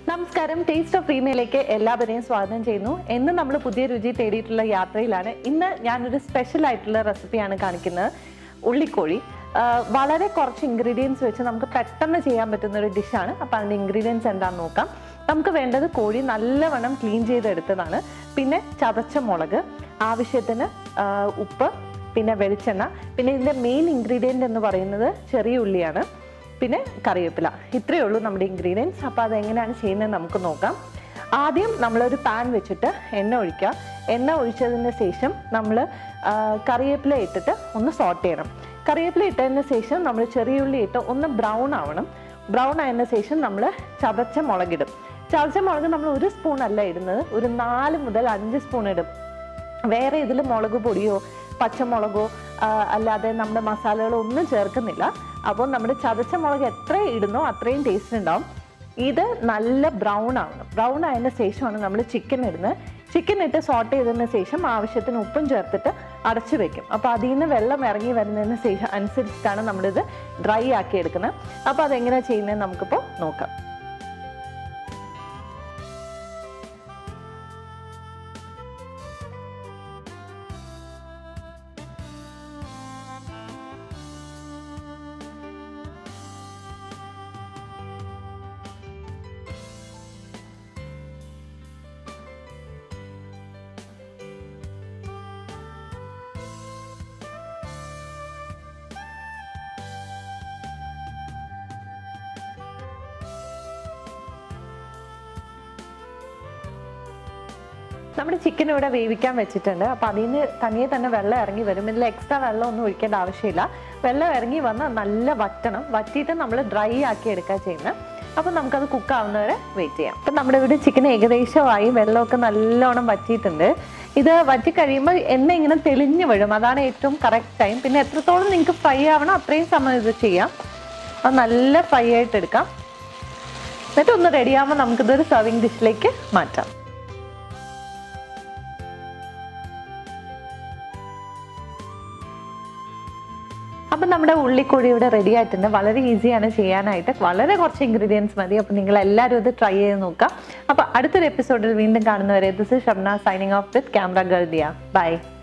നമസ്കാരം taste of പ്രീമിയയിലേക്ക് എല്ലാവരെയും സ്വാഗതം ചെയ്യുന്നു എന്ന് നമ്മൾ പുതിയ രുചി തേടിയിട്ടുള്ള യാത്രയിലാണ് ഇന്ന് ഞാനൊരു സ്പെഷ്യൽ ആയിട്ടുള്ള റെസിപ്പിയാണ് കാണിക്കുന്നത് ഉള്ളിക്കോഴി ആ, വളരെ കുറച്ച് ഇൻഗ്രീഡിയൻസ് വെച്ച് നമുക്ക് പെട്ടെന്ന് ചെയ്യാൻ പറ്റുന്ന ഒരു ഡിഷാണ് അപ്പോൾ അതിൻ്റെ ഇൻഗ്രീഡിയൻസ് എന്താണെന്ന് നോക്കാം നമുക്ക് വേണ്ടത് കോഴി നല്ലവണ്ണം ക്ലീൻ ചെയ്തെടുത്തതാണ് പിന്നെ ചതച്ച മുളക് ആവശ്യത്തിന് ആ, ഉപ്പ് പിന്നെ വെളിച്ചെണ്ണ പിന്നെ ഇതിൻ്റെ മെയിൻ ഇൻഗ്രീഡിയൻ്റ് എന്ന് പറയുന്നത് ചെറിയ ഉള്ളിയാണ് പിന്നെ കറിവേപ്പില ഇത്രയേ ഉള്ളൂ നമ്മുടെ ഇൻഗ്രീഡിയൻസ് അപ്പോൾ അത് എങ്ങനെയാണ് ചെയ്യുന്നത് നമുക്ക് നോക്കാം ആദ്യം നമ്മളൊരു പാൻ വെച്ചിട്ട് എണ്ണ ഒഴിക്കുക എണ്ണ ഒഴിച്ചതിന് ശേഷം നമ്മൾ കറിവേപ്പില ഇട്ടിട്ട് ഒന്ന് സോട്ട് ചെയ്യണം കറിവേപ്പില ഇട്ടതിന് ശേഷം നമ്മൾ ചെറിയ ഉള്ളി ഇട്ട് ഒന്ന് ബ്രൗൺ ആവണം ബ്രൗൺ ആയതിനു ശേഷം നമ്മൾ ചതച്ച മുളകിടും ചതച്ച മുളക് നമ്മൾ ഒരു സ്പൂൺ അല്ല ഇടുന്നത് ഒരു നാല് മുതൽ അഞ്ച് സ്പൂൺ ഇടും വേറെ ഇതിൽ മുളക് പൊടിയോ പച്ചമുളകോ ആ, അല്ലാതെ നമ്മുടെ മസാലകളോ ഒന്നും ചേർക്കുന്നില്ല അപ്പോൾ നമ്മുടെ ചതച്ച മുളക് എത്ര ഇടുന്നോ അത്രയും ടേസ്റ്റ് ഉണ്ടാവും ഇത് നല്ല ബ്രൗൺ ആവണം ബ്രൗൺ ആയതിന് ശേഷമാണ് നമ്മൾ ചിക്കൻ ഇടുന്നത് ചിക്കൻ ഇട്ട് സോട്ട് ചെയ്തതിന് ശേഷം ആവശ്യത്തിന് ഉപ്പും ചേർത്തിട്ട് അടച്ചു വെക്കും അപ്പോൾ അതിൽ നിന്ന് വെള്ളം ഇറങ്ങി വരുന്നതിന് ശേഷം അനുസരിച്ചിട്ടാണ് നമ്മളിത് ഡ്രൈ ആക്കി എടുക്കുന്നത് അപ്പോൾ അതെങ്ങനെയാണ് ചെയ്യുന്നത് നമുക്കിപ്പോൾ നോക്കാം നമ്മുടെ ചിക്കൻ ഇവിടെ വേവിക്കാൻ വെച്ചിട്ടുണ്ട് അപ്പോൾ അതിൽ നിന്ന് തനിയെ തന്നെ വെള്ളം ഇറങ്ങി വരും ഇതിൽ എക്സ്ട്രാ വെള്ളം ഒന്നും ഒഴിക്കേണ്ട ആവശ്യമില്ല വെള്ളം ഇറങ്ങി വന്ന് നല്ല വറ്റണം വറ്റിയിട്ട് നമ്മൾ ഡ്രൈ ആക്കി എടുക്കുക ചെയ്യുന്നത് അപ്പോൾ നമുക്കത് കുക്ക് ആവുന്നവരെ വെയിറ്റ് ചെയ്യാം അപ്പം നമ്മുടെ ഇവിടെ ചിക്കൻ ഏകദേശമായി വെള്ളമൊക്കെ നല്ലോണം വറ്റിയിട്ടുണ്ട് ഇത് വറ്റി കഴിയുമ്പോൾ എണ്ണ ഇങ്ങനെ തെളിഞ്ഞു വീഴും അതാണ് ഏറ്റവും കറക്റ്റ് ടൈം പിന്നെ എത്രത്തോളം നിങ്ങൾക്ക് ഫ്രൈ ആവണം അത്രയും സമയം ഇത് ചെയ്യാം അത് നല്ല ഫ്രൈ ആയിട്ട് എടുക്കാം എന്നിട്ട് ഒന്ന് റെഡിയാകുമ്പോൾ നമുക്കിതൊരു സർവിങ് ഡിഷിലേക്ക് മാറ്റാം അപ്പം നമ്മുടെ ഉള്ളിക്കോഴി ഇവിടെ റെഡി ആയിട്ടുണ്ട് വളരെ ഈസിയാണ് ചെയ്യാനായിട്ട് വളരെ കുറച്ച് ഇൻഗ്രീഡിയൻസ് മതി അപ്പം നിങ്ങൾ എല്ലാവരും ഇത് ട്രൈ ചെയ്ത് നോക്കാം അപ്പം അടുത്തൊരു എപ്പിസോഡിൽ വീണ്ടും കാണുന്നവരെ this is Shabna signing off with camera Galdiya by